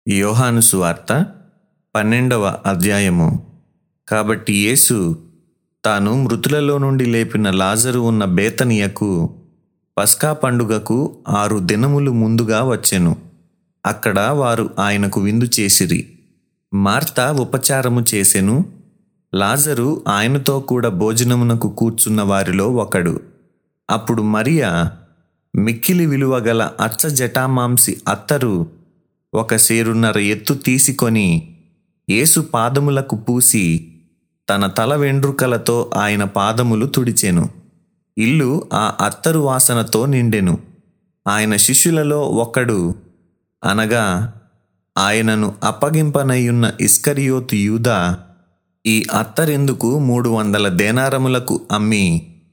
యోహాను సువార్త పన్నెండవ అధ్యాయము కాబట్టి యేసు తాను మృతులలో నుండి లేపిన లాజరు ఉన్న బేతనియకు పస్కా పండుగకు ఆరు దినములు ముందుగా వచ్చెను అక్కడ వారు ఆయనకు విందు చేసిరి మార్త ఉపచారము చేసెను లాజరు ఆయనతో కూడా భోజనమునకు కూర్చున్న వారిలో ఒకడు అప్పుడు మరియా మిక్కిలి విలువ గల అచ్చ జటామాంసి అత్తరు ఒక సేరున్నర ఎత్తు తీసుకొని యేసు పాదములకు పూసి తన తల వెండ్రుకలతో ఆయన పాదములు తుడిచెను ఇల్లు ఆ అత్తరు వాసనతో నిండెను ఆయన శిష్యులలో ఒకడు అనగా ఆయనను అప్పగింపనయ్యున్న ఇస్కరియోతు యూదా ఈ అత్తరెందుకు మూడు వందల దేనారములకు అమ్మి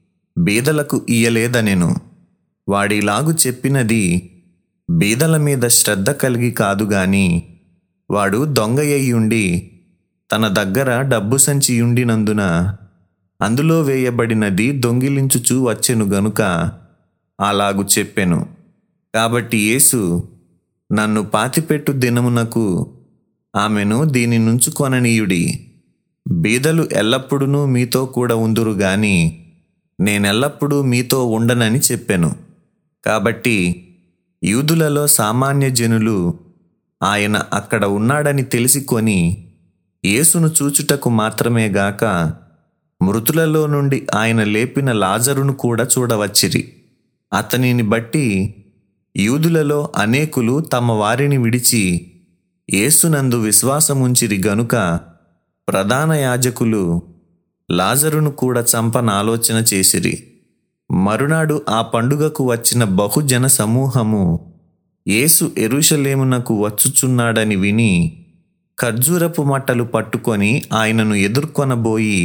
బీదలకు ఇయ్యలేదనెను వాడిలాగు చెప్పినది బీదల మీద శ్రద్ధ కలిగి కాదు గాని వాడు దొంగయ్యుండి తన దగ్గర డబ్బు సంచి ఉండినందున అందులో వేయబడినది దొంగిలించుచూ వచ్చెను గనుక అలాగు చెప్పెను కాబట్టి యేసు నన్ను పాతిపెట్టు దినమునకు ఆమెను దీని నుంచుకొననీయుడి బీదలు ఎల్లప్పుడూ మీతో కూడా ఉందురు గాని నేనెల్లప్పుడూ మీతో ఉండనని చెప్పెను కాబట్టి యూదులలో సామాన్య జనులు ఆయన అక్కడ ఉన్నాడని తెలిసికొని యేసును చూచుటకు మాత్రమే గాక మృతులలో నుండి ఆయన లేపిన లాజరును కూడా చూడవచ్చిరి అతనిని బట్టి యూదులలో అనేకులు తమ వారిని విడిచి యేసునందు విశ్వాసముంచిరి గనుక ప్రధాన యాజకులు లాజరును కూడా చంపనాలోచన చేసిరి మరునాడు ఆ పండుగకు వచ్చిన బహుజన సమూహము యేసు ఎరుషలేమునకు వచ్చుచున్నాడని విని ఖర్జూరపు మట్టలు పట్టుకొని ఆయనను ఎదుర్కొనబోయి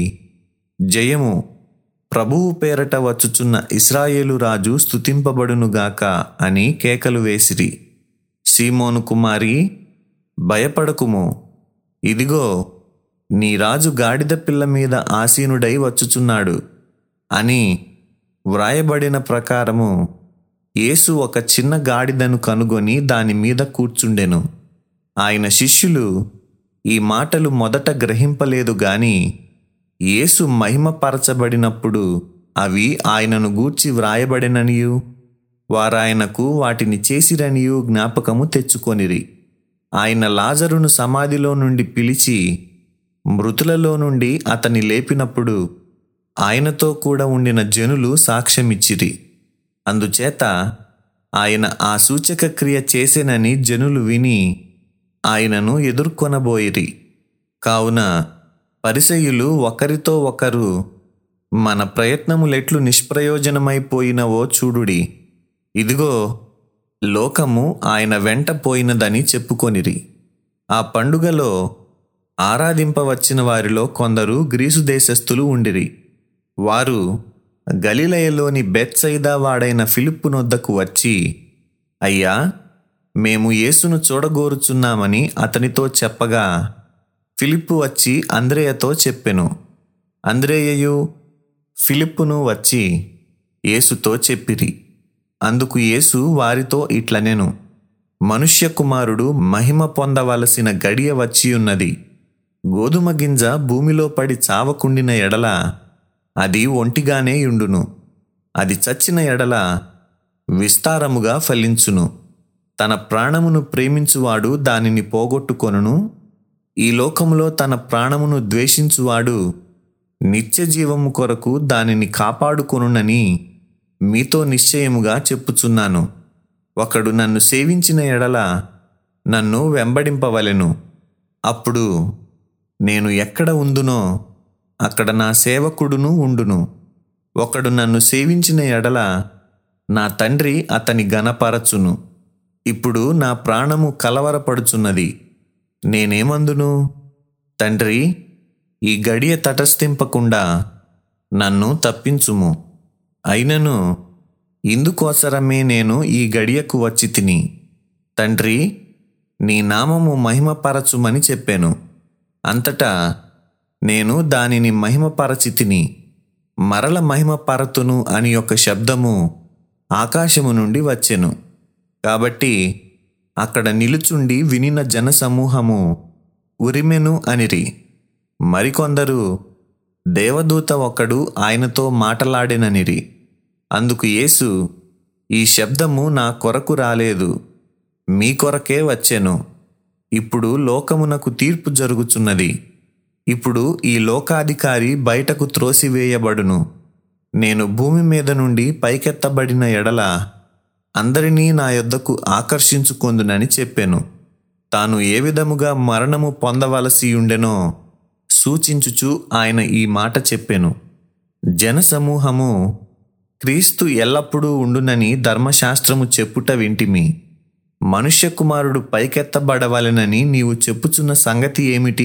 జయము ప్రభువు పేరట వచ్చుచున్న ఇస్రాయేలు రాజు స్తుతింపబడునుగాక అని కేకలు వేసిరి సీమోను కుమారి భయపడకుము ఇదిగో నీ రాజు గాడిద పిల్ల మీద ఆసీనుడై వచ్చుచున్నాడు అని వ్రాయబడిన ప్రకారము యేసు ఒక చిన్న గాడిదను కనుగొని దాని మీద కూర్చుండెను ఆయన శిష్యులు ఈ మాటలు మొదట గ్రహింపలేదు గాని యేసు మహిమపరచబడినప్పుడు అవి ఆయనను గూర్చి వ్రాయబడిననియు వారాయనకు వాటిని చేసిరనియు జ్ఞాపకము తెచ్చుకొనిరి ఆయన లాజరును సమాధిలో నుండి పిలిచి మృతులలో నుండి అతని లేపినప్పుడు ఆయనతో కూడా ఉండిన జనులు సాక్ష్యమిచ్చిరి అందుచేత ఆయన ఆ సూచక క్రియ చేసెనని జనులు విని ఆయనను ఎదుర్కొనబోయిరి కావున పరిసయులు ఒకరితో ఒకరు మన ప్రయత్నములెట్లు నిష్ప్రయోజనమైపోయినవో చూడుడి ఇదిగో లోకము ఆయన వెంట పోయినదని చెప్పుకొనిరి ఆ పండుగలో ఆరాధింపవచ్చిన వారిలో కొందరు గ్రీసు దేశస్థులు ఉండిరి వారు గలిలయలోని బెత్సైదా వాడైన ఫిలిప్పు నొద్దకు వచ్చి అయ్యా మేము యేసును చూడగోరుచున్నామని అతనితో చెప్పగా ఫిలిప్పు వచ్చి అంద్రేయతో చెప్పెను అంద్రేయయు ఫిలిప్పును వచ్చి యేసుతో చెప్పిరి అందుకు యేసు వారితో ఇట్లనెను మనుష్య కుమారుడు మహిమ పొందవలసిన గడియ వచ్చియున్నది గోధుమ గింజ భూమిలో పడి చావకుండిన ఎడల అది ఒంటిగానే యుండును అది చచ్చిన ఎడల విస్తారముగా ఫలించును తన ప్రాణమును ప్రేమించువాడు దానిని పోగొట్టుకొనును ఈ లోకములో తన ప్రాణమును ద్వేషించువాడు నిత్య జీవము కొరకు దానిని కాపాడుకొనునని మీతో నిశ్చయముగా చెప్పుచున్నాను ఒకడు నన్ను సేవించిన ఎడల నన్ను వెంబడింపవలెను అప్పుడు నేను ఎక్కడ ఉందునో అక్కడ నా సేవకుడును ఉండును ఒకడు నన్ను సేవించిన ఎడల నా తండ్రి అతని గనపరచును ఇప్పుడు నా ప్రాణము కలవరపడుచున్నది నేనేమందును తండ్రి ఈ గడియ తటస్థింపకుండా నన్ను తప్పించుము అయినను ఇందుకోసరమే నేను ఈ గడియకు వచ్చి తిని తండ్రి నీ నామము మహిమపరచుమని చెప్పాను అంతటా నేను దానిని మహిమపరచి తిని మరల మహిమపరతును అని ఒక శబ్దము ఆకాశము నుండి వచ్చెను కాబట్టి అక్కడ నిలుచుండి వినిన జనసమూహము ఉరిమెను అనిరి మరికొందరు దేవదూత ఒకడు ఆయనతో మాటలాడెననిరి అందుకు యేసు ఈ శబ్దము నా కొరకు రాలేదు మీ కొరకే వచ్చెను ఇప్పుడు లోకమునకు తీర్పు జరుగుచున్నది ఇప్పుడు ఈ లోకాధికారి బయటకు త్రోసివేయబడును నేను భూమి మీద నుండి పైకెత్తబడిన ఎడల అందరినీ నా యొద్దకు ఆకర్షించుకొందునని చెప్పెను తాను ఏ విధముగా మరణము పొందవలసి ఉండెనో సూచించుచు ఆయన ఈ మాట చెప్పెను జనసమూహము క్రీస్తు ఎల్లప్పుడూ ఉండునని ధర్మశాస్త్రము చెప్పుట వింటిమి మనుష్య కుమారుడు పైకెత్తబడవలెనని నీవు చెప్పుచున్న సంగతి ఏమిటి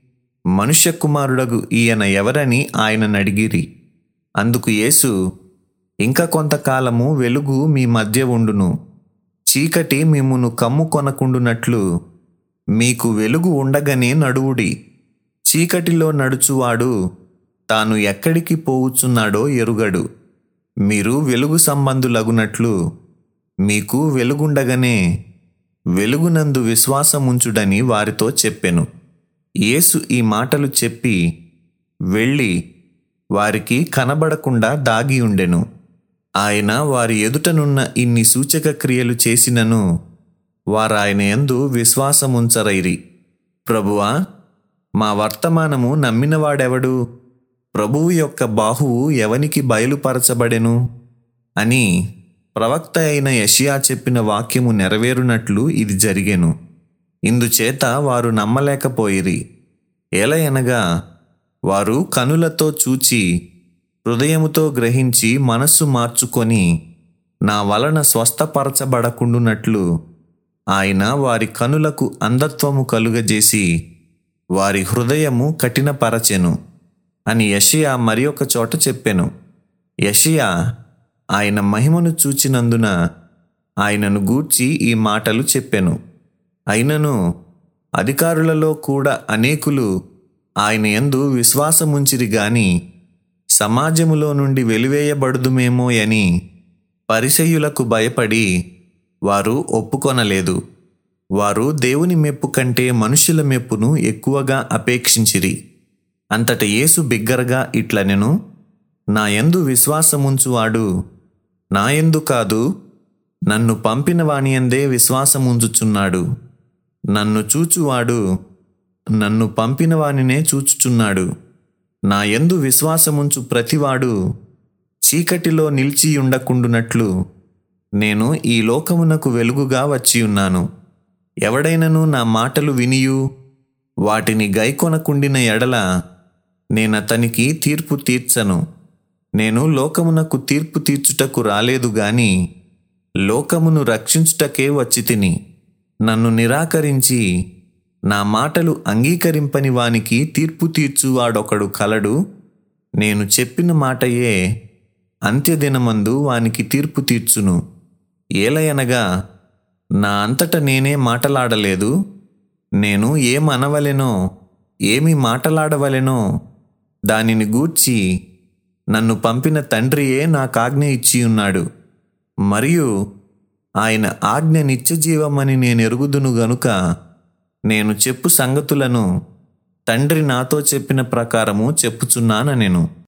మనుష్య కుమారుడగు ఈయన ఎవరని ఆయనను అడిగిరి అందుకు యేసు ఇంకా కొంతకాలము వెలుగు మీ మధ్య ఉండును చీకటి మిమ్మును కమ్ము కొనకుండునట్లు మీకు వెలుగు ఉండగానే నడువుడి చీకటిలో నడుచువాడు తాను ఎక్కడికి పోవుచున్నాడో ఎరుగడు మీరు వెలుగు సంబంధులగునట్లు మీకు వెలుగుండగానే వెలుగునందు విశ్వాసముంచుడని వారితో చెప్పెను యేసు ఈ మాటలు చెప్పి వెళ్ళి వారికి కనబడకుండా దాగి ఉండెను ఆయన వారి ఎదుటనున్న ఇన్ని సూచక క్రియలు చేసినను వారాయన యందు విశ్వాసముంచరైరి ప్రభువా మా వర్తమానము నమ్మినవాడెవడు ప్రభువు యొక్క బాహువు ఎవనికి బయలుపరచబడెను అని ప్రవక్త అయిన యషియా చెప్పిన వాక్యము నెరవేరునట్లు ఇది జరిగెను ఇందుచేత వారు నమ్మలేకపోయిరి ఏలయనగా వారు కనులతో చూచి హృదయముతో గ్రహించి మనస్సు మార్చుకొని నా వలన స్వస్థపరచబడకుండునట్లు ఆయన వారి కనులకు అంధత్వము కలుగజేసి వారి హృదయము కఠినపరచెను అని యషియా మరి ఒక చోట చెప్పెను యషియా ఆయన మహిమను చూచినందున ఆయనను గూర్చి ఈ మాటలు చెప్పెను అయినను అధికారులలో కూడా అనేకులు ఆయన యందు విశ్వాసముంచిరి గాని సమాజములో నుండి వెలివేయబడుదుమేమో అని పరిసయ్యులకు భయపడి వారు ఒప్పుకొనలేదు వారు దేవుని మెప్పు కంటే మనుషుల మెప్పును ఎక్కువగా అపేక్షించిరి అంతట యేసు బిగ్గరగా ఇట్లనెను నా యందు విశ్వాసముంచువాడు నా యందు కాదు నన్ను పంపిన వానియందే విశ్వాసముంచుచున్నాడు నన్ను చూచువాడు నన్ను పంపిన వానినే చూచుచున్నాడు నా యందు విశ్వాసముంచు ప్రతివాడు చీకటిలో నిలిచి ఉండకుండునట్లు నేను ఈ లోకమునకు వెలుగుగా వచ్చియున్నాను ఎవడైనను నా మాటలు వినియు వాటిని గైకొనకుండిన ఎడల నేనతనికి తీర్పు తీర్చను నేను లోకమునకు తీర్పు తీర్చుటకు రాలేదు గాని లోకమును రక్షించుటకే వచ్చి తిని నన్ను నిరాకరించి నా మాటలు అంగీకరింపని వానికి తీర్పు తీర్చువాడొకడు కలడు నేను చెప్పిన మాటయే అంత్యదినమందు వానికి తీర్పు తీర్చును ఏలయనగా నా అంతట నేనే మాటలాడలేదు నేను ఏమనవలెనో ఏమి మాటలాడవలెనో దానిని గూర్చి నన్ను పంపిన తండ్రియే నాకాజ్ఞ ఇచ్చి ఉన్నాడు మరియు ఆయన ఆజ్ఞ నిత్యజీవమని నేను ఎరుగుదును గనుక నేను చెప్పు సంగతులను తండ్రి నాతో చెప్పిన ప్రకారము చెప్పుచున్నాన నేను